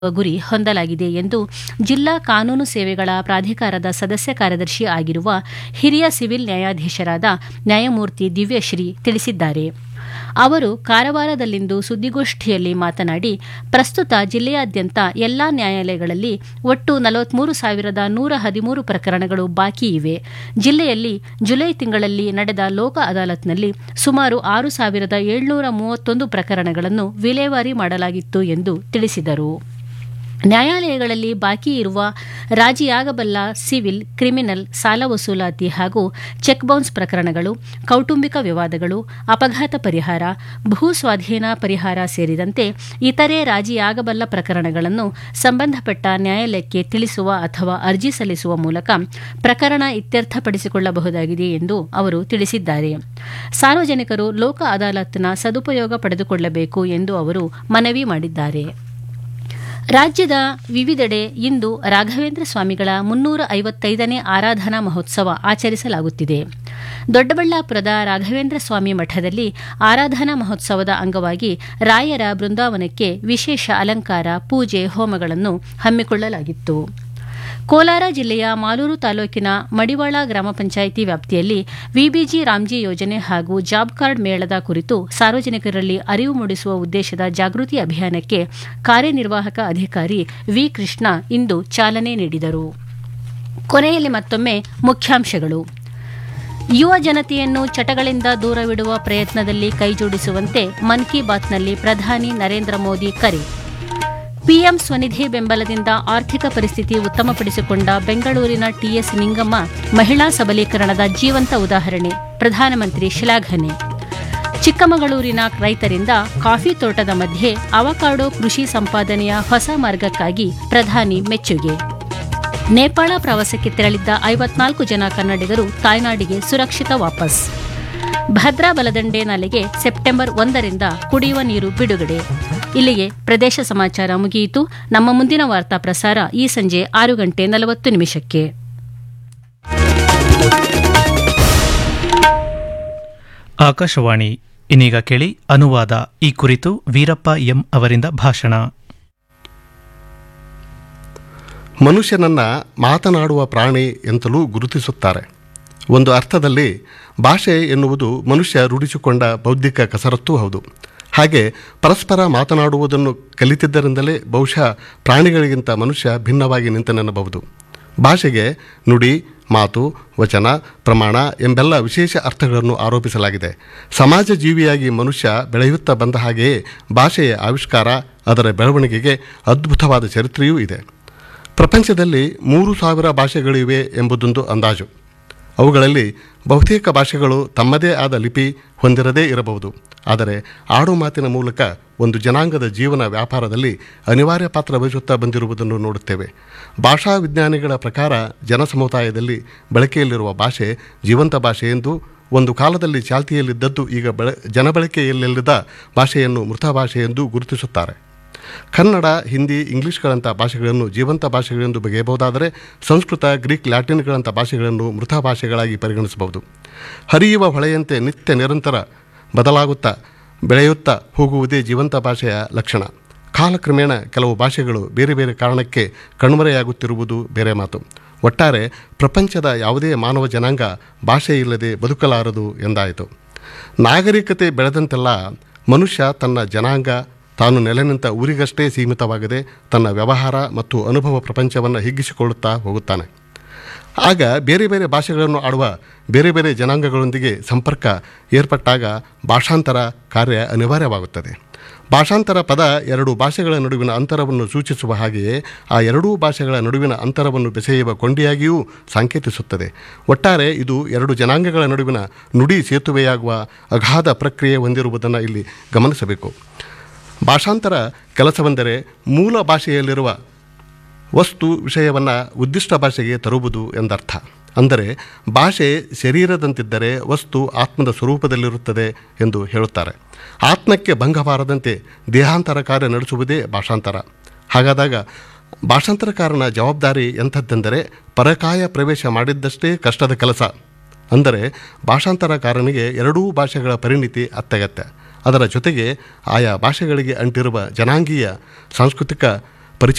ಗುರಿ ಹೊಂದಲಾಗಿದೆ ಎಂದು ಜಿಲ್ಲಾ ಕಾನೂನು ಸೇವೆಗಳ ಪ್ರಾಧಿಕಾರದ ಸದಸ್ಯ ಕಾರ್ಯದರ್ಶಿ ಆಗಿರುವ ಹಿರಿಯ ಸಿವಿಲ್ ನ್ಯಾಯಾಧೀಶರಾದ ನ್ಯಾಯಮೂರ್ತಿ ದಿವ್ಯಶ್ರೀ ತಿಳಿಸಿದ್ದಾರೆ ಅವರು ಕಾರವಾರದಲ್ಲಿಂದು ಸುದ್ದಿಗೋಷ್ಠಿಯಲ್ಲಿ ಮಾತನಾಡಿ ಪ್ರಸ್ತುತ ಜಿಲ್ಲೆಯಾದ್ಯಂತ ಎಲ್ಲಾ ನ್ಯಾಯಾಲಯಗಳಲ್ಲಿ ಒಟ್ಟು ನಲವತ್ಮೂರು ಸಾವಿರದ ನೂರ ಹದಿಮೂರು ಪ್ರಕರಣಗಳು ಬಾಕಿ ಇವೆ ಜಿಲ್ಲೆಯಲ್ಲಿ ಜುಲೈ ತಿಂಗಳಲ್ಲಿ ನಡೆದ ಲೋಕ ಅದಾಲತ್ನಲ್ಲಿ ಸುಮಾರು ಆರು ಸಾವಿರದ ಏಳ್ನೂರ ಮೂವತ್ತೊಂದು ಪ್ರಕರಣಗಳನ್ನು ವಿಲೇವಾರಿ ಮಾಡಲಾಗಿತ್ತು ಎಂದು ತಿಳಿಸಿದರು ನ್ಯಾಯಾಲಯಗಳಲ್ಲಿ ಬಾಕಿ ಇರುವ ರಾಜಿಯಾಗಬಲ್ಲ ಸಿವಿಲ್ ಕ್ರಿಮಿನಲ್ ಸಾಲ ವಸೂಲಾತಿ ಹಾಗೂ ಚೆಕ್ ಬೌನ್ಸ್ ಪ್ರಕರಣಗಳು ಕೌಟುಂಬಿಕ ವಿವಾದಗಳು ಅಪಘಾತ ಪರಿಹಾರ ಭೂ ಸ್ವಾಧೀನ ಪರಿಹಾರ ಸೇರಿದಂತೆ ಇತರೆ ರಾಜಿಯಾಗಬಲ್ಲ ಪ್ರಕರಣಗಳನ್ನು ಸಂಬಂಧಪಟ್ಟ ನ್ಯಾಯಾಲಯಕ್ಕೆ ತಿಳಿಸುವ ಅಥವಾ ಅರ್ಜಿ ಸಲ್ಲಿಸುವ ಮೂಲಕ ಪ್ರಕರಣ ಇತ್ಯರ್ಥಪಡಿಸಿಕೊಳ್ಳಬಹುದಾಗಿದೆ ಎಂದು ಅವರು ತಿಳಿಸಿದ್ದಾರೆ ಸಾರ್ವಜನಿಕರು ಲೋಕ ಅದಾಲತ್ನ ಸದುಪಯೋಗ ಪಡೆದುಕೊಳ್ಳಬೇಕು ಎಂದು ಅವರು ಮನವಿ ಮಾಡಿದ್ದಾರೆ ರಾಜ್ಯದ ವಿವಿಧೆಡೆ ಇಂದು ರಾಘವೇಂದ್ರ ಸ್ವಾಮಿಗಳ ಮುನ್ನೂರ ಐವತ್ತೈದನೇ ಆರಾಧನಾ ಮಹೋತ್ಸವ ಆಚರಿಸಲಾಗುತ್ತಿದೆ ದೊಡ್ಡಬಳ್ಳಾಪುರದ ರಾಘವೇಂದ್ರ ಸ್ವಾಮಿ ಮಠದಲ್ಲಿ ಆರಾಧನಾ ಮಹೋತ್ಸವದ ಅಂಗವಾಗಿ ರಾಯರ ಬೃಂದಾವನಕ್ಕೆ ವಿಶೇಷ ಅಲಂಕಾರ ಪೂಜೆ ಹೋಮಗಳನ್ನು ಹಮ್ಮಿಕೊಳ್ಳಲಾಗಿತ್ತು ಕೋಲಾರ ಜಿಲ್ಲೆಯ ಮಾಲೂರು ತಾಲೂಕಿನ ಮಡಿವಾಳ ಗ್ರಾಮ ಪಂಚಾಯಿತಿ ವ್ಯಾಪ್ತಿಯಲ್ಲಿ ವಿಬಿಜಿ ರಾಮ್ಜಿ ಯೋಜನೆ ಹಾಗೂ ಜಾಬ್ ಕಾರ್ಡ್ ಮೇಳದ ಕುರಿತು ಸಾರ್ವಜನಿಕರಲ್ಲಿ ಅರಿವು ಮೂಡಿಸುವ ಉದ್ದೇಶದ ಜಾಗೃತಿ ಅಭಿಯಾನಕ್ಕೆ ಕಾರ್ಯನಿರ್ವಾಹಕ ಅಧಿಕಾರಿ ವಿ ಕೃಷ್ಣ ಇಂದು ಚಾಲನೆ ನೀಡಿದರು ಕೊನೆಯಲ್ಲಿ ಮತ್ತೊಮ್ಮೆ ಮುಖ್ಯಾಂಶಗಳು ಯುವ ಜನತೆಯನ್ನು ಚಟಗಳಿಂದ ದೂರವಿಡುವ ಪ್ರಯತ್ನದಲ್ಲಿ ಕೈಜೋಡಿಸುವಂತೆ ಮನ್ ಕಿ ಬಾತ್ನಲ್ಲಿ ಪ್ರಧಾನಿ ನರೇಂದ್ರ ಮೋದಿ ಕರೆ ಪಿಎಂ ಸ್ವನಿಧಿ ಬೆಂಬಲದಿಂದ ಆರ್ಥಿಕ ಪರಿಸ್ಥಿತಿ ಉತ್ತಮಪಡಿಸಿಕೊಂಡ ಬೆಂಗಳೂರಿನ ಟಿಎಸ್ ನಿಂಗಮ್ಮ ಮಹಿಳಾ ಸಬಲೀಕರಣದ ಜೀವಂತ ಉದಾಹರಣೆ ಪ್ರಧಾನಮಂತ್ರಿ ಶ್ಲಾಘನೆ ಚಿಕ್ಕಮಗಳೂರಿನ ರೈತರಿಂದ ಕಾಫಿ ತೋಟದ ಮಧ್ಯೆ ಅವಕಾಡೋ ಕೃಷಿ ಸಂಪಾದನೆಯ ಹೊಸ ಮಾರ್ಗಕ್ಕಾಗಿ ಪ್ರಧಾನಿ ಮೆಚ್ಚುಗೆ ನೇಪಾಳ ಪ್ರವಾಸಕ್ಕೆ ತೆರಳಿದ್ದ ಐವತ್ನಾಲ್ಕು ಜನ ಕನ್ನಡಿಗರು ತಾಯ್ನಾಡಿಗೆ ಸುರಕ್ಷಿತ ವಾಪಸ್ ಭದ್ರಾ ಬಲದಂಡೆ ನಾಲೆಗೆ ಸೆಪ್ಟೆಂಬರ್ ಒಂದರಿಂದ ಕುಡಿಯುವ ನೀರು ಬಿಡುಗಡೆ ಇಲ್ಲಿಗೆ ಪ್ರದೇಶ ಸಮಾಚಾರ ಮುಗಿಯಿತು ನಮ್ಮ ಮುಂದಿನ ವಾರ್ತಾ ಪ್ರಸಾರ ಈ ಸಂಜೆ ಆರು ಗಂಟೆ ನಲವತ್ತು ನಿಮಿಷಕ್ಕೆ ಆಕಾಶವಾಣಿ ಇನ್ನೀಗ ಕೇಳಿ ಅನುವಾದ ಈ ಕುರಿತು ವೀರಪ್ಪ ಎಂ ಅವರಿಂದ ಭಾಷಣ ಮನುಷ್ಯನನ್ನ ಮಾತನಾಡುವ ಪ್ರಾಣಿ ಎಂತಲೂ ಗುರುತಿಸುತ್ತಾರೆ ಒಂದು ಅರ್ಥದಲ್ಲಿ ಭಾಷೆ ಎನ್ನುವುದು ಮನುಷ್ಯ ರೂಢಿಸಿಕೊಂಡ ಬೌದ್ಧಿಕ ಕಸರತ್ತೂ ಹೌದು ಹಾಗೆ ಪರಸ್ಪರ ಮಾತನಾಡುವುದನ್ನು ಕಲಿತಿದ್ದರಿಂದಲೇ ಬಹುಶಃ ಪ್ರಾಣಿಗಳಿಗಿಂತ ಮನುಷ್ಯ ಭಿನ್ನವಾಗಿ ನಿಂತನೆನ್ನಬಹುದು ಭಾಷೆಗೆ ನುಡಿ ಮಾತು ವಚನ ಪ್ರಮಾಣ ಎಂಬೆಲ್ಲ ವಿಶೇಷ ಅರ್ಥಗಳನ್ನು ಆರೋಪಿಸಲಾಗಿದೆ ಸಮಾಜ ಜೀವಿಯಾಗಿ ಮನುಷ್ಯ ಬೆಳೆಯುತ್ತಾ ಬಂದ ಹಾಗೆಯೇ ಭಾಷೆಯ ಆವಿಷ್ಕಾರ ಅದರ ಬೆಳವಣಿಗೆಗೆ ಅದ್ಭುತವಾದ ಚರಿತ್ರೆಯೂ ಇದೆ ಪ್ರಪಂಚದಲ್ಲಿ ಮೂರು ಸಾವಿರ ಭಾಷೆಗಳಿವೆ ಎಂಬುದೊಂದು ಅಂದಾಜು ಅವುಗಳಲ್ಲಿ ಬಹುತೇಕ ಭಾಷೆಗಳು ತಮ್ಮದೇ ಆದ ಲಿಪಿ ಹೊಂದಿರದೇ ಇರಬಹುದು ಆದರೆ ಆಡು ಮಾತಿನ ಮೂಲಕ ಒಂದು ಜನಾಂಗದ ಜೀವನ ವ್ಯಾಪಾರದಲ್ಲಿ ಅನಿವಾರ್ಯ ಪಾತ್ರ ವಹಿಸುತ್ತಾ ಬಂದಿರುವುದನ್ನು ನೋಡುತ್ತೇವೆ ಭಾಷಾ ವಿಜ್ಞಾನಿಗಳ ಪ್ರಕಾರ ಜನಸಮುದಾಯದಲ್ಲಿ ಬಳಕೆಯಲ್ಲಿರುವ ಭಾಷೆ ಜೀವಂತ ಭಾಷೆ ಎಂದು ಒಂದು ಕಾಲದಲ್ಲಿ ಚಾಲ್ತಿಯಲ್ಲಿದ್ದದ್ದು ಈಗ ಬಳ ಜನಬಳಕೆಯಲ್ಲಿಲ್ಲದ ಭಾಷೆಯನ್ನು ಮೃತ ಭಾಷೆ ಎಂದು ಗುರುತಿಸುತ್ತಾರೆ ಕನ್ನಡ ಹಿಂದಿ ಇಂಗ್ಲಿಷ್ಗಳಂಥ ಭಾಷೆಗಳನ್ನು ಜೀವಂತ ಭಾಷೆಗಳೆಂದು ಬಗೆಯಬಹುದಾದರೆ ಸಂಸ್ಕೃತ ಗ್ರೀಕ್ ಲ್ಯಾಟಿನ್ಗಳಂಥ ಭಾಷೆಗಳನ್ನು ಮೃತ ಭಾಷೆಗಳಾಗಿ ಪರಿಗಣಿಸಬಹುದು ಹರಿಯುವ ಹೊಳೆಯಂತೆ ನಿತ್ಯ ನಿರಂತರ ಬದಲಾಗುತ್ತಾ ಬೆಳೆಯುತ್ತಾ ಹೋಗುವುದೇ ಜೀವಂತ ಭಾಷೆಯ ಲಕ್ಷಣ ಕಾಲಕ್ರಮೇಣ ಕೆಲವು ಭಾಷೆಗಳು ಬೇರೆ ಬೇರೆ ಕಾರಣಕ್ಕೆ ಕಣ್ಮರೆಯಾಗುತ್ತಿರುವುದು ಬೇರೆ ಮಾತು ಒಟ್ಟಾರೆ ಪ್ರಪಂಚದ ಯಾವುದೇ ಮಾನವ ಜನಾಂಗ ಭಾಷೆ ಇಲ್ಲದೆ ಬದುಕಲಾರದು ಎಂದಾಯಿತು ನಾಗರಿಕತೆ ಬೆಳೆದಂತೆಲ್ಲ ಮನುಷ್ಯ ತನ್ನ ಜನಾಂಗ ತಾನು ನೆಲೆ ನಿಂತ ಊರಿಗಷ್ಟೇ ಸೀಮಿತವಾಗದೆ ತನ್ನ ವ್ಯವಹಾರ ಮತ್ತು ಅನುಭವ ಪ್ರಪಂಚವನ್ನು ಹಿಗ್ಗಿಸಿಕೊಳ್ಳುತ್ತಾ ಹೋಗುತ್ತಾನೆ ಆಗ ಬೇರೆ ಬೇರೆ ಭಾಷೆಗಳನ್ನು ಆಡುವ ಬೇರೆ ಬೇರೆ ಜನಾಂಗಗಳೊಂದಿಗೆ ಸಂಪರ್ಕ ಏರ್ಪಟ್ಟಾಗ ಭಾಷಾಂತರ ಕಾರ್ಯ ಅನಿವಾರ್ಯವಾಗುತ್ತದೆ ಭಾಷಾಂತರ ಪದ ಎರಡು ಭಾಷೆಗಳ ನಡುವಿನ ಅಂತರವನ್ನು ಸೂಚಿಸುವ ಹಾಗೆಯೇ ಆ ಎರಡೂ ಭಾಷೆಗಳ ನಡುವಿನ ಅಂತರವನ್ನು ಬೆಸೆಯುವ ಕೊಂಡಿಯಾಗಿಯೂ ಸಂಕೇತಿಸುತ್ತದೆ ಒಟ್ಟಾರೆ ಇದು ಎರಡು ಜನಾಂಗಗಳ ನಡುವಿನ ನುಡಿ ಸೇತುವೆಯಾಗುವ ಅಗಾಧ ಪ್ರಕ್ರಿಯೆ ಹೊಂದಿರುವುದನ್ನು ಇಲ್ಲಿ ಗಮನಿಸಬೇಕು ಭಾಷಾಂತರ ಕೆಲಸವೆಂದರೆ ಮೂಲ ಭಾಷೆಯಲ್ಲಿರುವ ವಸ್ತು ವಿಷಯವನ್ನು ಉದ್ದಿಷ್ಟ ಭಾಷೆಗೆ ತರುವುದು ಎಂದರ್ಥ ಅಂದರೆ ಭಾಷೆ ಶರೀರದಂತಿದ್ದರೆ ವಸ್ತು ಆತ್ಮದ ಸ್ವರೂಪದಲ್ಲಿರುತ್ತದೆ ಎಂದು ಹೇಳುತ್ತಾರೆ ಆತ್ಮಕ್ಕೆ ಭಂಗ ಬಾರದಂತೆ ದೇಹಾಂತರ ಕಾರ್ಯ ನಡೆಸುವುದೇ ಭಾಷಾಂತರ ಹಾಗಾದಾಗ ಭಾಷಾಂತರಕಾರನ ಜವಾಬ್ದಾರಿ ಎಂಥದ್ದೆಂದರೆ ಪರಕಾಯ ಪ್ರವೇಶ ಮಾಡಿದ್ದಷ್ಟೇ ಕಷ್ಟದ ಕೆಲಸ ಅಂದರೆ ಭಾಷಾಂತರಕಾರನಿಗೆ ಎರಡೂ ಭಾಷೆಗಳ ಪರಿಣಿತಿ ಅತ್ಯಗತ್ಯ ಅದರ ಜೊತೆಗೆ ಆಯಾ ಭಾಷೆಗಳಿಗೆ ಅಂಟಿರುವ ಜನಾಂಗೀಯ ಸಾಂಸ್ಕೃತಿಕ